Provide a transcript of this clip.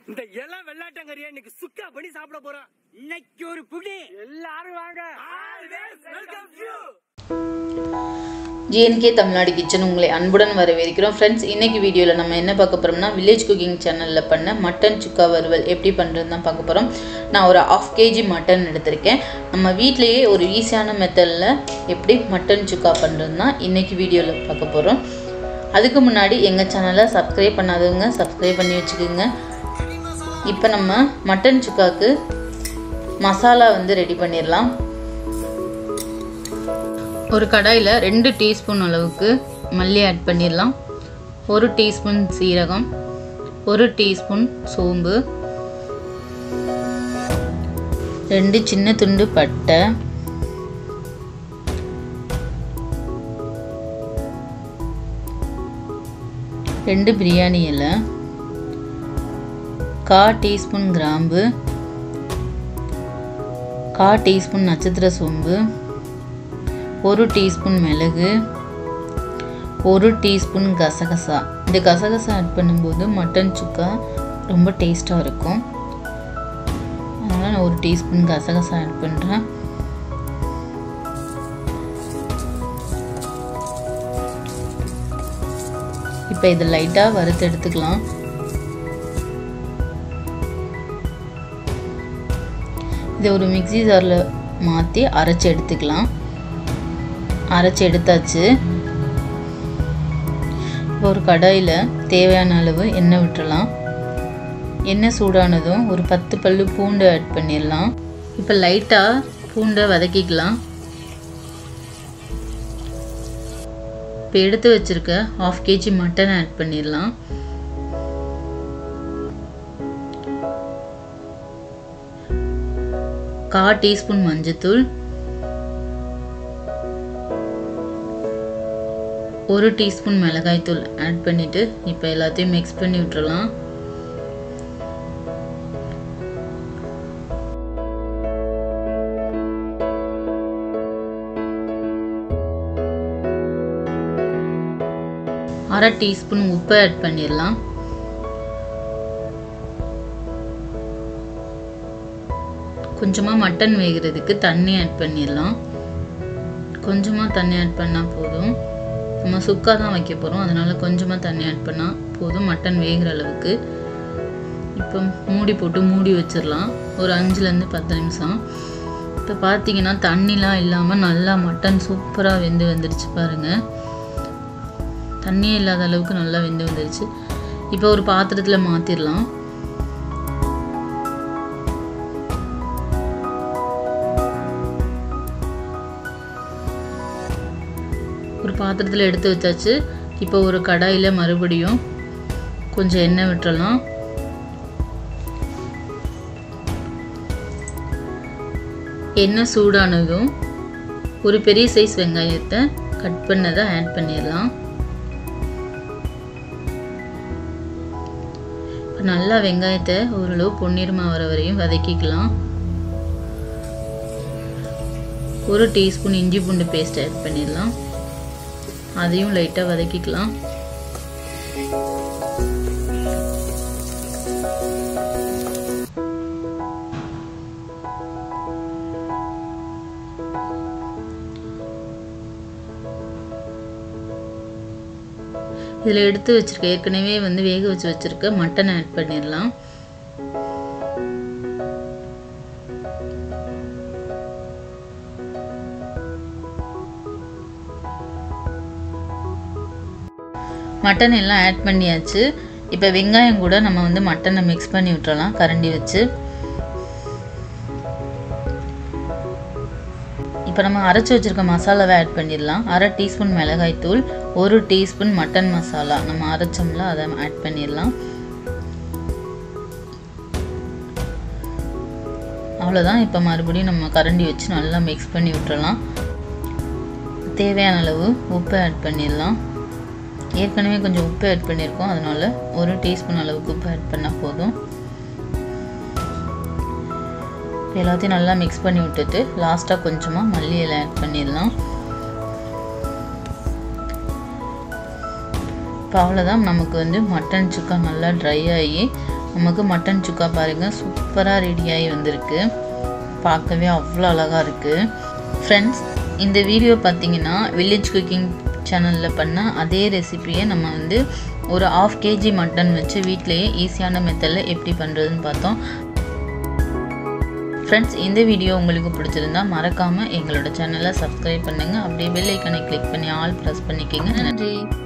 இந்த எல்லாம் வெள்ளாட்டங்கறியா இன்னைக்கு சுக்கா பண்ணி சாப்பிட போறோம் இன்னைக்கு ஒரு புடி எல்லாரும் வாங்க welcome you GNK Tamil Nadu kitchen உங்களை அன்புடன் வரவேற்கிறோம் ஃப்ரெண்ட்ஸ் இன்னைக்கு வீடியோவில் நம்ம என்ன பார்க்க போகிறோம்னா வில்லேஜ் குக்கிங் சேனலில் பண்ண மட்டன் சுக்கா வறுவல் எப்படி பண்ணுறதுன்னு தான் பார்க்க போகிறோம் நான் ஒரு ஆஃப் கேஜி மட்டன் எடுத்திருக்கேன் நம்ம வீட்டிலேயே ஒரு ஈஸியான மெத்தடில் எப்படி மட்டன் சுக்கா பண்ணுறது தான் இன்றைக்கி வீடியோவில் பார்க்க போகிறோம் அதுக்கு முன்னாடி எங்கள் சேனலை சப்ஸ்கிரைப் பண்ணாதவங்க சப்ஸ்கிரைப் பண்ணி வச்சுக்கோங்க இப்போ நம்ம மட்டன் சுக்காவுக்கு மசாலா வந்து ரெடி பண்ணிடலாம் ஒரு கடாயில் ரெண்டு டீஸ்பூன் அளவுக்கு மல்லி ஆட் பண்ணிடலாம் ஒரு டீஸ்பூன் சீரகம் ஒரு டீஸ்பூன் சோம்பு ரெண்டு சின்ன துண்டு பட்டை ரெண்டு பிரியாணி இலை கா டீஸ்பூன் கிராம்பு கா டீஸ்பூன் நட்சத்திர சோம்பு ஒரு டீஸ்பூன் மிளகு ஒரு டீஸ்பூன் கசகசா இந்த கசகசா ஆட் பண்ணும்போது மட்டன் சுக்கா ரொம்ப டேஸ்ட்டாக இருக்கும் அதனால் நான் ஒரு டீஸ்பூன் கசகசா ஆட் பண்ணுறேன் இப்போ இதை லைட்டாக வறுத்து எடுத்துக்கலாம் இதை ஒரு மிக்ஸி ஜாரில் மாற்றி அரைச்சி எடுத்துக்கலாம் அரைச்சி எடுத்தாச்சு இப்போ ஒரு கடாயில் தேவையான அளவு எண்ணெய் விட்டுறலாம் எண்ணெய் சூடானதும் ஒரு பத்து பல்லு பூண்டு ஆட் பண்ணிடலாம் இப்போ லைட்டாக பூண்டை வதக்கிக்கலாம் இப்போ எடுத்து வச்சுருக்க ஆஃப் கேஜி மட்டன் ஆட் பண்ணிடலாம் கா டீஸ்பூன் மஞ்சத்தூள் ஒரு டீஸ்பூன் மிளகாய்த்தூள் ஆட் பண்ணிவிட்டு இப்போ எல்லாத்தையும் மிக்ஸ் பண்ணி விட்டுறலாம் அரை டீஸ்பூன் உப்பு ஆட் பண்ணிடலாம் கொஞ்சமாக மட்டன் வேகிறதுக்கு தண்ணி ஆட் பண்ணிடலாம் கொஞ்சமாக தண்ணி ஆட் பண்ணால் போதும் நம்ம சுக்கா தான் வைக்க போகிறோம் அதனால் கொஞ்சமாக தண்ணி ஆட் பண்ணால் போதும் மட்டன் வேகிற அளவுக்கு இப்போ மூடி போட்டு மூடி வச்சிடலாம் ஒரு அஞ்சுலேருந்து பத்து நிமிஷம் இப்போ பார்த்தீங்கன்னா தண்ணிலாம் இல்லாமல் நல்லா மட்டன் சூப்பராக வெந்து வந்துடுச்சு பாருங்கள் தண்ணியே இல்லாத அளவுக்கு நல்லா வெந்து வந்துடுச்சு இப்போ ஒரு பாத்திரத்தில் மாற்றிடலாம் ஒரு பாத்திரத்தில் எடுத்து வச்சாச்சு இப்போ ஒரு கடாயில் மறுபடியும் கொஞ்சம் எண்ணெய் விட்டுறலாம் எண்ணெய் சூடானதும் ஒரு பெரிய சைஸ் வெங்காயத்தை கட் பண்ணதை ஆட் பண்ணிடலாம் இப்போ நல்லா வெங்காயத்தை ஓரளவு பொன்னிறமாக வர வரையும் வதக்கிக்கலாம் ஒரு டீஸ்பூன் இஞ்சி பூண்டு பேஸ்ட் ஆட் பண்ணிடலாம் அதையும் லைட்டாக வதக்கிக்கலாம் இதில் எடுத்து வச்சுருக்க ஏற்கனவே வந்து வேக வச்சு வச்சுருக்க மட்டன் ஆட் பண்ணிடலாம் மட்டன் எல்லாம் ஆட் பண்ணியாச்சு இப்போ வெங்காயம் கூட நம்ம வந்து மட்டனை மிக்ஸ் பண்ணி விட்டுறலாம் கரண்டி வச்சு இப்போ நம்ம அரைச்சி வச்சுருக்க மசாலாவை ஆட் பண்ணிடலாம் அரை டீஸ்பூன் மிளகாய்த்தூள் ஒரு டீஸ்பூன் மட்டன் மசாலா நம்ம அரைச்சோம்ல அதை ஆட் பண்ணிடலாம் அவ்வளோதான் இப்போ மறுபடியும் நம்ம கரண்டி வச்சு நல்லா மிக்ஸ் பண்ணி விட்டுறலாம் தேவையான அளவு உப்பு ஆட் பண்ணிடலாம் ஏற்கனவே கொஞ்சம் உப்பு ஆட் பண்ணியிருக்கோம் அதனால் ஒரு டீஸ்பூன் அளவுக்கு உப்பு ஆட் பண்ணால் போதும் எல்லாத்தையும் நல்லா மிக்ஸ் பண்ணி விட்டுட்டு லாஸ்ட்டாக கொஞ்சமாக மல்லி இலை ஆட் பண்ணிடலாம் இப்போ அவ்வளோதான் நமக்கு வந்து மட்டன் சுக்கா நல்லா ட்ரை ஆகி நமக்கு மட்டன் சுக்கா பாருங்கள் சூப்பராக ரெடியாகி வந்திருக்கு பார்க்கவே அவ்வளோ அழகாக இருக்குது ஃப்ரெண்ட்ஸ் இந்த வீடியோ பார்த்தீங்கன்னா வில்லேஜ் குக்கிங் சேனலில் பண்ண அதே ரெசிபியை நம்ம வந்து ஒரு ஆஃப் கேஜி மட்டன் வச்சு வீட்டிலேயே ஈஸியான மெத்தடில் எப்படி பண்ணுறதுன்னு பார்த்தோம் ஃப்ரெண்ட்ஸ் இந்த வீடியோ உங்களுக்கு பிடிச்சிருந்தா மறக்காமல் எங்களோட சேனலை சப்ஸ்கிரைப் பண்ணுங்கள் அப்படியே பெல் ஐக்கனை கிளிக் பண்ணி ஆல் ப்ரெஸ் பண்ணிக்கோங்க நன்றி